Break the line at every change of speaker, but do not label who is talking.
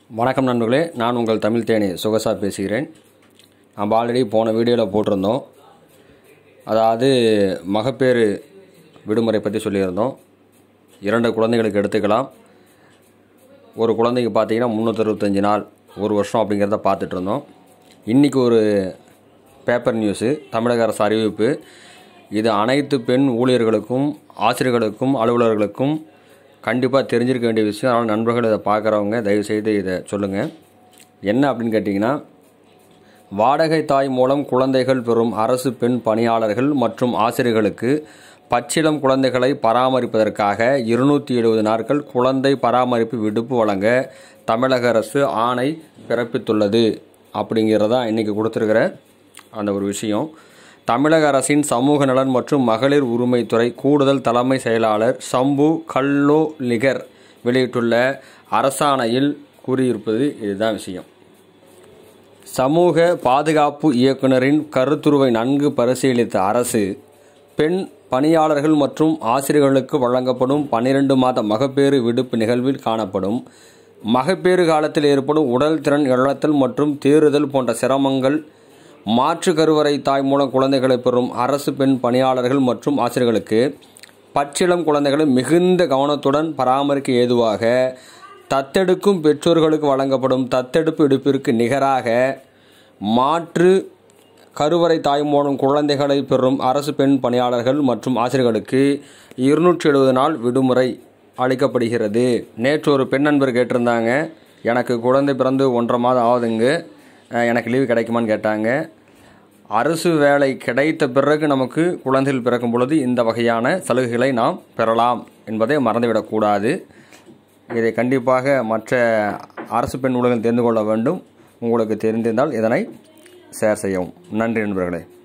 வணக்கம் நண்பர்களே நான் உங்கள் தமிழ் தேனி சுகசா பேசுகிறேன் நம்ம ஆல்ரெடி போன வீடியோவில் போட்டிருந்தோம் அதாவது மகப்பேறு விடுமுறை பற்றி சொல்லியிருந்தோம் இரண்டு குழந்தைகளுக்கு எடுத்துக்கலாம் ஒரு குழந்தைக்கு பார்த்தீங்கன்னா முந்நூற்றறுபத்தஞ்சு நாள் ஒரு வருஷம் அப்படிங்கிறத பார்த்துட்டு இருந்தோம் இன்றைக்கி ஒரு பேப்பர் நியூஸு தமிழக அரசு அறிவிப்பு இது அனைத்து பெண் ஊழியர்களுக்கும் ஆசிரியர்களுக்கும் அலுவலர்களுக்கும் கண்டிப்பாக தெரிஞ்சிருக்க வேண்டிய விஷயம் அதனால் நண்பர்கள் இதை பார்க்குறவங்க தயவுசெய்து இதை சொல்லுங்கள் என்ன அப்படின்னு கேட்டிங்கன்னா வாடகை தாய் மூலம் குழந்தைகள் பெறும் அரசு பெண் பணியாளர்கள் மற்றும் ஆசிரியர்களுக்கு பச்சிளம் குழந்தைகளை பராமரிப்பதற்காக இருநூற்றி எழுபது நாட்கள் குழந்தை பராமரிப்பு விடுப்பு வழங்க தமிழக அரசு ஆணை பிறப்பித்துள்ளது அப்படிங்கிறதா இன்றைக்கி கொடுத்துருக்கிற அந்த ஒரு விஷயம் தமிழக அரசின் சமூக நலன் மற்றும் மகளிர் உரிமைத்துறை கூடுதல் தலைமை செயலாளர் சம்பு கல்லோ லிகர் வெளியிட்டுள்ள அரசாணையில் கூறியிருப்பது இதுதான் விஷயம் சமூக பாதுகாப்பு இயக்குனரின் கருத்துருவை நன்கு பரிசீலித்த அரசு பெண் பணியாளர்கள் மற்றும் ஆசிரியர்களுக்கு வழங்கப்படும் பன்னிரண்டு மாத மகப்பேறு விடுப்பு நிகழ்வில் காணப்படும் மகப்பேறு காலத்தில் ஏற்படும் உடல் திறன் இழத்தல் மற்றும் தேறுதல் போன்ற சிரமங்கள் மாற்று கருவறை தாய் மூலம் குழந்தைகளை பெறும் அரசு பெண் பணியாளர்கள் மற்றும் ஆசிரியர்களுக்கு பச்சிளம் குழந்தைகளை மிகுந்த கவனத்துடன் பராமரிக்க ஏதுவாக தத்தெடுக்கும் பெற்றோர்களுக்கு வழங்கப்படும் தத்தெடுப்பு எடுப்பிற்கு நிகராக மாற்று கருவறை தாய் மூலம் குழந்தைகளை பெறும் அரசு பெண் பணியாளர்கள் மற்றும் ஆசிரியர்களுக்கு இருநூற்றி எழுபது நாள் விடுமுறை அளிக்கப்படுகிறது நேற்று ஒரு பெண் நண்பர் கேட்டிருந்தாங்க எனக்கு குழந்தை பிறந்து ஒன்றரை மாதம் ஆகுதுங்க அஹ் எனக்கு லீவு கிடைக்குமான்னு கேட்டாங்க அரசு வேலை கிடைத்த பிறகு நமக்கு குழந்தைகள் பிறக்கும் பொழுது இந்த வகையான சலுகைகளை நாம் பெறலாம் என்பதை மறந்துவிடக்கூடாது இதை கண்டிப்பாக மற்ற அரசு பெண் ஊழியர்கள் தெரிந்து கொள்ள வேண்டும் உங்களுக்கு தெரிந்திருந்தால் இதனை ஷேர் செய்யவும் நன்றி நண்பர்களே